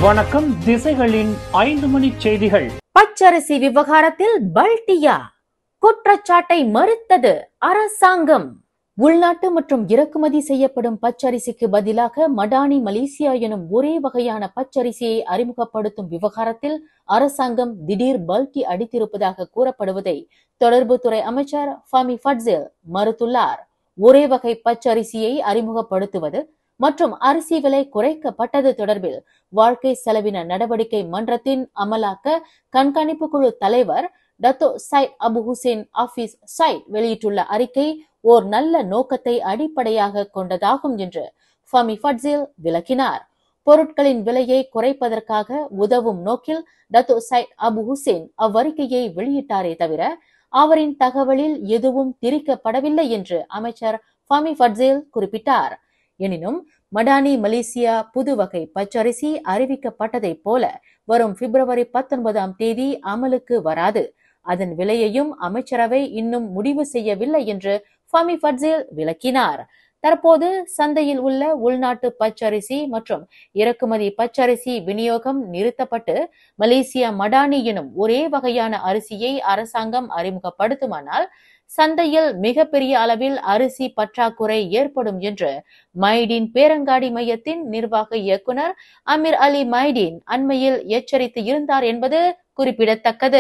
வணக்கம் திசைகளின் ஐந்து மணி செய்திகள் பச்சரிசி விவகாரத்தில் பல்டியா குற்றச்சாட்டை மறுத்தது அரசாங்கம் உள்நாட்டு மற்றும் இறக்குமதி செய்யப்படும் பச்சரிசிக்கு பதிலாக மடானி மலேசியா எனும் ஒரே வகையான பச்சரிசியை அறிமுகப்படுத்தும் விவகாரத்தில் அரசாங்கம் திடீர் பல்டி அடித்திருப்பதாக கூறப்படுவதை தொடர்புத்துறை அமைச்சர் ஃபமி ஃபட்சில் மறுத்துள்ளார் ஒரே வகை பச்சரிசியை அறிமுகப்படுத்துவது மற்றும் அரிசி விலை குறைக்கப்பட்டது தொடர்பில் வாழ்க்கை செலவின நடவடிக்கை மன்றத்தின் அமலாக்க கண்காணிப்பு குழு தலைவர் டத்தோ சைட் அபு ஹுசேன் ஆபீஸ் சைட் வெளியிட்டுள்ள அறிக்கை ஓர் நல்ல நோக்கத்தை அடிப்படையாக கொண்டதாகும் என்று ஃபமி ஃபட்சில் விளக்கினார் பொருட்களின் விலையை குறைப்பதற்காக உதவும் நோக்கில் டத்தோ சைட் அபு ஹுசேன் அவ்வறிக்கையை வெளியிட்டாரே தவிர அவரின் தகவலில் எதுவும் திரிக்கப்படவில்லை என்று அமைச்சர் ஃபமி ஃபட்சில் குறிப்பிட்டார் எனினும் மடானி மலேசியா புது வகை பச்சரிசி அறிவிக்கப்பட்டதைப் போல வரும் பிப்ரவரி பத்தொன்பதாம் தேதி அமலுக்கு வராது அதன் விலையையும் அமைச்சரவை இன்னும் முடிவு செய்யவில்லை என்று ஃபமி ஃபட்சில் விளக்கினார் தற்போது சந்தையில் உள்ள உள்நாட்டு பச்சரிசி மற்றும் இறக்குமதி பச்சரிசி விநியோகம் நிறுத்தப்பட்டு மலேசியா மடானி எனும் ஒரே வகையான அரிசியை அரசாங்கம் அறிமுகப்படுத்துமானால் சந்தையில் மிகப்பெரிய அளவில் அரிசி பற்றாக்குறை ஏற்படும் என்று மைடின் பேரங்காடி மையத்தின் நிர்வாக இயக்குனர் அமீர் அலி மைடின் அண்மையில் எச்சரித்து இருந்தார் என்பது குறிப்பிடத்தக்கது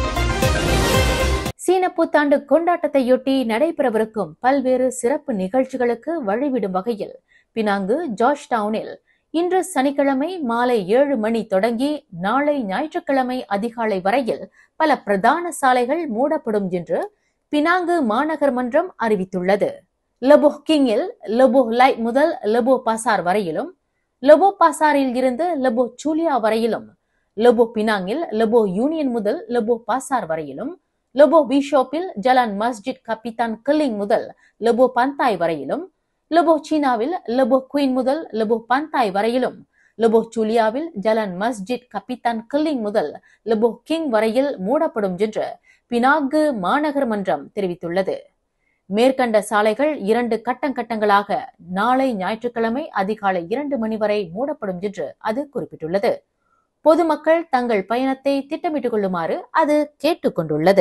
சீன புத்தாண்டு கொண்டாட்டத்தையொட்டி நடைபெறவிருக்கும் பல்வேறு சிறப்பு நிகழ்ச்சிகளுக்கு வழிவிடும் வகையில் பினாங்கு ஜார்ஜ் டவுனில் இன்று சனிக்கிழமை மாலை ஏழு மணி தொடங்கி நாளை ஞாயிற்றுக்கிழமை அதிகாலை வரையில் பல பிரதான சாலைகள் மூடப்படும் என்று பினாங்கு மாநகர் மன்றம் அறிவித்துள்ளது லெபோ கிங்கில் லெபோ லைட் முதல் லெபோ பாசார் வரையிலும் லெபோ பாசாரில் இருந்து லெபோ சூலியா வரையிலும் லெபோ பினாங்கில் லெபோ யூனியன் முதல் லெபோ பாசார் வரையிலும் லெபோ பிஷோப்பில் ஜலான் மஸ்ஜித் கப்பித்தான் கில்லிங் முதல் லெபோ பந்தாய் வரையிலும் லெபோ சீனாவில் லெபோ குயின் முதல் லெபோ பந்தாய் வரையிலும் லெபோ சூலியாவில் ஜலான் மஸ்ஜித் கப்பித்தான் கில்லிங் முதல் லெபோ கிங் வரையில் மூடப்படும் என்று பினாங்கு மாநகர் மன்றம் தெரிவித்துள்ளது மேற்கண்ட சாலைகள் இரண்டு கட்டங்கட்டங்களாக நாளை ஞாயிற்றுக்கிழமை அதிகாலை இரண்டு மணி வரை மூடப்படும் என்று அது குறிப்பிட்டுள்ளது பொதுமக்கள் தங்கள் பயணத்தை திட்டமிட்டுக் கொள்ளுமாறு அது கேட்டுக்கொண்டுள்ளது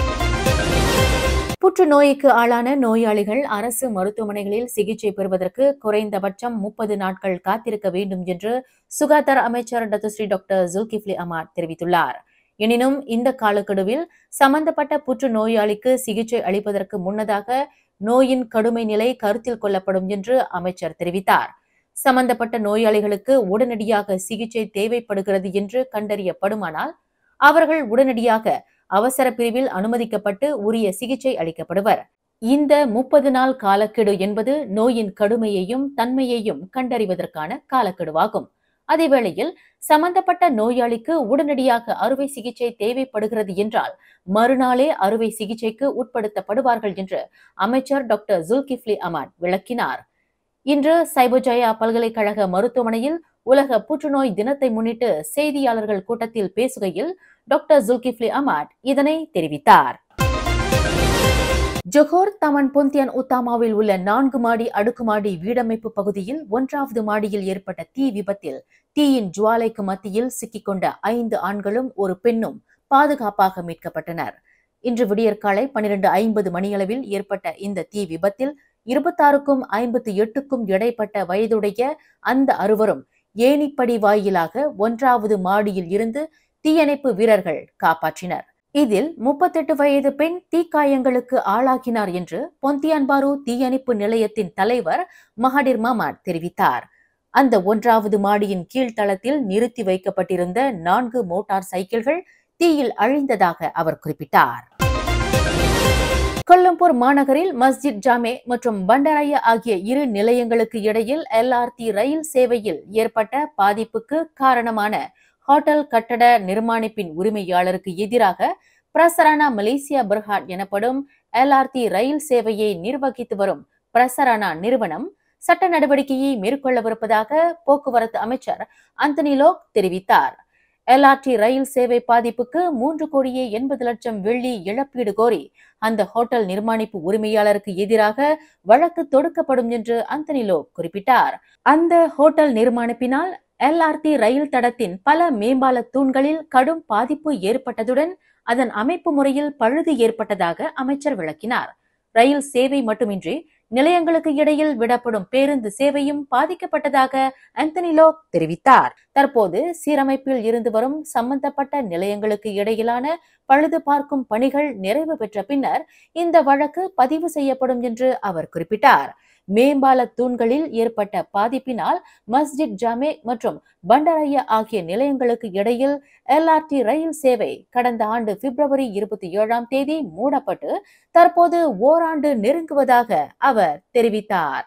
புற்றுநோய்க்கு ஆளான நோயாளிகள் அரசு மருத்துவமனைகளில் சிகிச்சை பெறுவதற்கு குறைந்தபட்சம் முப்பது நாட்கள் காத்திருக்க வேண்டும் என்று சுகாதார அமைச்சர் டத்துஸ்ரீ டாக்டர் ஜுல்கிஃப்லி அமாட் தெரிவித்துள்ளார் எனினும் இந்த காலக்கெடுவில் சம்பந்தப்பட்ட புற்றுநோயாளிக்கு சிகிச்சை அளிப்பதற்கு முன்னதாக நோயின் கடுமை நிலை கருத்தில் கொள்ளப்படும் என்று அமைச்சர் தெரிவித்தார் சம்பந்தப்பட்ட நோயாளிகளுக்கு உடனடியாக சிகிச்சை தேவைப்படுகிறது என்று கண்டறியப்படுமானால் அவர்கள் உடனடியாக அவசர பிரிவில் அனுமதிக்கப்பட்டு உரிய சிகிச்சை அளிக்கப்படுவர் இந்த முப்பது நாள் காலக்கெடு என்பது நோயின் கடுமையையும் தன்மையையும் கண்டறிவதற்கான காலக்கெடுவாகும் அதேவேளையில் சம்பந்தப்பட்ட நோயாளிக்கு உடனடியாக அறுவை சிகிச்சை தேவைப்படுகிறது என்றால் மறுநாளே அறுவை சிகிச்சைக்கு உட்படுத்தப்படுவார்கள் என்று அமைச்சர் டாக்டர் ஜுல்கிஃப்லி அமாட் விளக்கினார் இன்று சைபோஜயா பல்கலைக்கழக மருத்துவமனையில் உலக புற்றுநோய் தினத்தை முன்னிட்டு செய்தியாளர்கள் கூட்டத்தில் பேசுகையில் டாக்டர் ஜுல்கிஃப்லி அமாட் இதனை தெரிவித்தார் ஜொஹோர் தமன் பொந்தியன் உத்தாமாவில் உள்ள நான்கு மாடி அடுக்குமாடி வீடமைப்பு பகுதியில் ஒன்றாவது மாடியில் ஏற்பட்ட தீ விபத்தில் தீயின் ஜுவாலைக்கு மத்தியில் சிக்கிக்கொண்ட ஐந்து ஆண்களும் ஒரு பெண்ணும் பாதுகாப்பாக மீட்கப்பட்டனர் இன்று விடியற்காலை பனிரெண்டு ஐம்பது மணியளவில் ஏற்பட்ட இந்த தீ விபத்தில் இருபத்தாறுக்கும் ஐம்பத்தி எட்டுக்கும் இடைப்பட்ட வயதுடைய அந்த அறுவரும் ஏணிப்படி வாயிலாக ஒன்றாவது மாடியில் இருந்து தீயணைப்பு வீரர்கள் காப்பாற்றினர் இதில் முப்பத்தெட்டு வயது பெண் தீக்காயங்களுக்கு ஆளாகினார் என்று பொந்தியான்பாரு தீயணைப்பு நிலையத்தின் தலைவர் மஹடிர் மமாட் தெரிவித்தார் அந்த ஒன்றாவது மாடியின் கீழ்த்தளத்தில் நிறுத்தி வைக்கப்பட்டிருந்த நான்கு மோட்டார் சைக்கிள்கள் தீயில் அழிந்ததாக அவர் குறிப்பிட்டார் கொல்லம்பூர் மாநகரில் மஸ்ஜித் ஜாமே மற்றும் பண்டராய ஆகிய இரு நிலையங்களுக்கு இடையில் எல்ஆர்டி ரயில் சேவையில் ஏற்பட்ட பாதிப்புக்கு காரணமான ஹோட்டல் கட்டட நிர்மாணிப்பின் உரிமையாளருக்கு எதிராக பிரசரானா மலேசியா பிரஹாட் எனப்படும் எல்ஆர்டி ரயில் சேவையை நிர்வகித்து வரும் பிரசரானா நிறுவனம் சட்ட நடவடிக்கையை மேற்கொள்ளவிருப்பதாக போக்குவரத்து அமைச்சர் அந்தனி லோக் தெரிவித்தார் எல்ஆர்டி ரயில் சேவை பாதிப்புக்கு மூன்று கோடியே எண்பது லட்சம் வெள்ளி இழப்பீடு கோரி அந்த ஹோட்டல் நிர்மாணிப்பு உரிமையாளருக்கு எதிராக வழக்கு தொடுக்கப்படும் என்று அந்தனி லோக் குறிப்பிட்டார் அந்த ஹோட்டல் நிர்மாணிப்பினால் எல்ஆர்டி ரயில் தடத்தின் பல மேம்பால தூண்களில் கடும் பாதிப்பு ஏற்பட்டதுடன் அதன் அமைப்பு முறையில் பழுது ஏற்பட்டதாக அமைச்சர் விளக்கினார் ரயில் சேவை மட்டுமின்றி நிலையங்களுக்கு இடையில் விடப்படும் பேருந்து சேவையும் பாதிக்கப்பட்டதாக ஆந்தனி லோக் தெரிவித்தார் தற்போது சீரமைப்பில் இருந்து வரும் சம்பந்தப்பட்ட நிலையங்களுக்கு இடையிலான பழுது பார்க்கும் பணிகள் நிறைவு பெற்ற பின்னர் இந்த வழக்கு பதிவு செய்யப்படும் என்று அவர் குறிப்பிட்டார் மேம்பால தூண்களில் ஏற்பட்ட பாதிப்பினால் மஸ்ஜித் ஜாமே மற்றும் பண்டரையா ஆகிய நிலையங்களுக்கு இடையில் எல்ஆர்டி ரயில் சேவை கடந்த ஆண்டு பிப்ரவரி இருபத்தி ஏழாம் தேதி மூடப்பட்டு தற்போது ஓராண்டு நெருங்குவதாக அவர் தெரிவித்தார்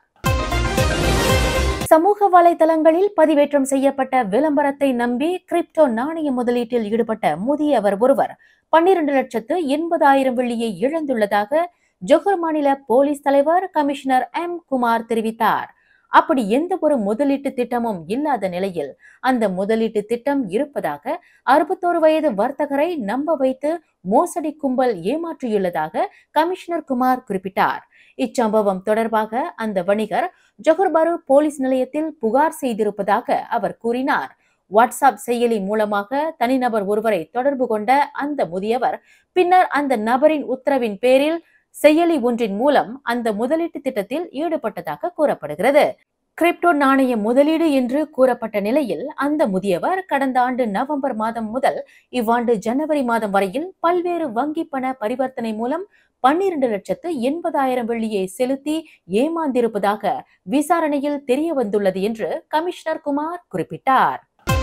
சமூக வலைதளங்களில் பதிவேற்றம் செய்யப்பட்ட விளம்பரத்தை நம்பி கிரிப்டோ நாணய முதலீட்டில் ஈடுபட்ட முதியவர் ஒருவர் பன்னிரண்டு லட்சத்து எண்பதாயிரம் வெள்ளியை இழந்துள்ளதாக ஜொஹர் மாநில போலீஸ் தலைவர் கமிஷனர் எம் குமார் தெரிவித்தார் அப்படி எந்த ஒரு முதலீட்டு திட்டமும் இல்லாத நிலையில் அந்த முதலீட்டு திட்டம் இருப்பதாக அறுபத்தோரு வயது வர்த்தகரை நம்ப வைத்து மோசடி கும்பல் ஏமாற்றியுள்ளதாக கமிஷனர் குமார் குறிப்பிட்டார் இச்சம்பவம் தொடர்பாக அந்த வணிகர் ஜொஹர்பாரு போலீஸ் நிலையத்தில் புகார் செய்திருப்பதாக அவர் கூறினார் வாட்ஸ்அப் செயலி மூலமாக தனிநபர் ஒருவரை தொடர்பு கொண்ட அந்த முதியவர் பின்னர் அந்த நபரின் உத்தரவின் பேரில் செயலி ஒன்றின் மூலம் அந்த முதலீட்டு திட்டத்தில் ஈடுபட்டதாக கூறப்படுகிறது கிரிப்டோ நாணய முதலீடு என்று கூறப்பட்ட நிலையில் அந்த முதியவர் கடந்த ஆண்டு நவம்பர் மாதம் முதல் இவ்வாண்டு ஜனவரி மாதம் வரையில் பல்வேறு வங்கி பண பரிவர்த்தனை மூலம் பன்னிரண்டு லட்சத்து எண்பதாயிரம் வெள்ளியை செலுத்தி ஏமாந்திருப்பதாக விசாரணையில் தெரிய வந்துள்ளது என்று கமிஷனர் குமார் குறிப்பிட்டார்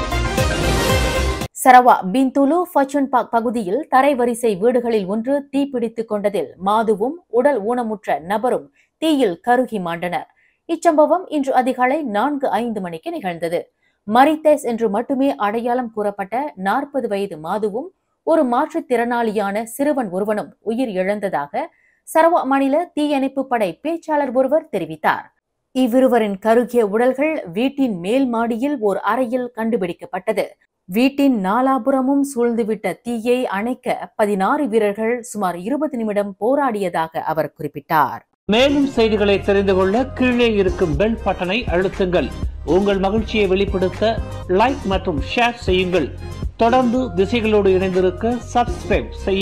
சரவா பிந்துலு ஃபர்ச்சூன் பார்க் பகுதியில் தரைவரிசை வீடுகளில் ஒன்று தீப்பிடித்துக் கொண்டதில் மாதுவும் உடல் ஊனமுற்ற நபரும் தீயில் கருகி மாண்டனர் இச்சம்பவம் இன்று அதிகாலை நான்கு ஐந்து மணிக்கு நிகழ்ந்தது மரித்தேஸ் என்று மட்டுமே அடையாளம் கூறப்பட்ட நாற்பது வயது மாதுவும் ஒரு மாற்றுத்திறனாளியான சிறுவன் ஒருவனும் உயிர் இழந்ததாக சரவா மாநில தீயணைப்பு படை பேச்சாளர் ஒருவர் தெரிவித்தார் இவ்விருவரின் கருகிய உடல்கள் வீட்டின் மேல் மாடியில் ஓர் அறையில் கண்டுபிடிக்கப்பட்டது வீட்டின் நாலாபுறமும் சூழ்ந்துவிட்ட தீயை அணைக்க பதினாறு வீரர்கள் சுமார் இருபது நிமிடம் போராடியதாக அவர் குறிப்பிட்டார் மேலும் செய்திகளை தெரிந்து கொள்ள கீழே இருக்கும் பெல் பட்டனை அழுத்துங்கள் உங்கள் மகிழ்ச்சியை வெளிப்படுத்த லைக் மற்றும் ஷேர் செய்யுங்கள் தொடர்ந்து திசைகளோடு இணைந்திருக்க சப்ஸ்கிரைப் செய்ய